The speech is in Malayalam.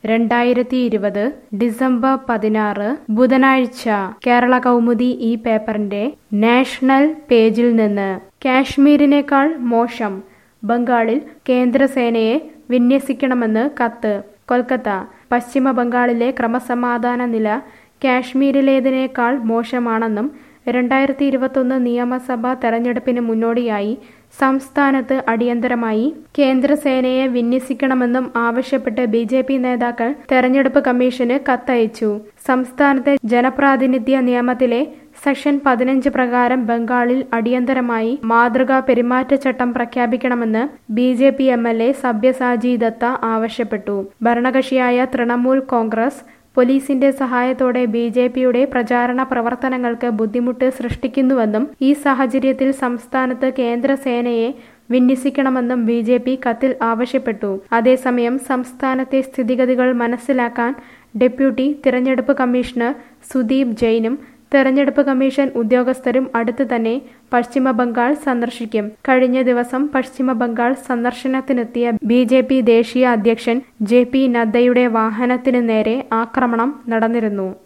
രണ്ടായിരത്തി ഇരുപത് ഡിസംബർ പതിനാറ് ബുധനാഴ്ച കേരള കൗമുദി ഈ പേപ്പറിന്റെ നാഷണൽ പേജിൽ നിന്ന് കാശ്മീരിനേക്കാൾ മോശം ബംഗാളിൽ കേന്ദ്രസേനയെ വിന്യസിക്കണമെന്ന് കത്ത് കൊൽക്കത്ത പശ്ചിമ ബംഗാളിലെ ക്രമസമാധാന നില കാശ്മീരിലേതിനേക്കാൾ മോശമാണെന്നും രണ്ടായിരത്തി ഇരുപത്തൊന്ന് നിയമസഭാ തെരഞ്ഞെടുപ്പിന് മുന്നോടിയായി സംസ്ഥാനത്ത് അടിയന്തരമായി കേന്ദ്രസേനയെ വിന്യസിക്കണമെന്നും ആവശ്യപ്പെട്ട് ബി ജെ പി നേതാക്കൾ തെരഞ്ഞെടുപ്പ് കമ്മീഷന് കത്തയച്ചു സംസ്ഥാനത്തെ ജനപ്രാതിനിധ്യ നിയമത്തിലെ സെക്ഷൻ പതിനഞ്ച് പ്രകാരം ബംഗാളിൽ അടിയന്തരമായി മാതൃകാ പെരുമാറ്റച്ചട്ടം പ്രഖ്യാപിക്കണമെന്ന് B J P M L A Sabyasachi Dutta ആവശ്യപ്പെട്ടു ഭരണകക്ഷിയായ തൃണമൂൽ കോൺഗ്രസ് പോലീസിന്റെ സഹായത്തോടെ ബി ജെ പിയുടെ പ്രചാരണ പ്രവർത്തനങ്ങൾക്ക് ബുദ്ധിമുട്ട് സൃഷ്ടിക്കുന്നുവെന്നും ഈ സാഹചര്യത്തിൽ സംസ്ഥാനത്ത് കേന്ദ്രസേനയെ വിന്യസിക്കണമെന്നും ബി ജെ പി കത്തിൽ ആവശ്യപ്പെട്ടു അതേസമയം സംസ്ഥാനത്തെ സ്ഥിതിഗതികൾ മനസ്സിലാക്കാൻ ഡെപ്യൂട്ടി തിരഞ്ഞെടുപ്പ് കമ്മീഷണർ സുദീപ് ജെയിനും തെരഞ്ഞെടുപ്പ് കമ്മീഷൻ ഉദ്യോഗസ്ഥരും അടുത്ത് തന്നെ പശ്ചിമ ബംഗാൾ സന്ദർശിക്കും കഴിഞ്ഞ ദിവസം പശ്ചിമ ബംഗാൾ സന്ദർശനത്തിനെത്തിയ ബി ജെ പി ദേശീയ അധ്യക്ഷൻ ജെ പി നദ്ദയുടെ വാഹനത്തിനു നേരെ ആക്രമണം നടന്നിരുന്നു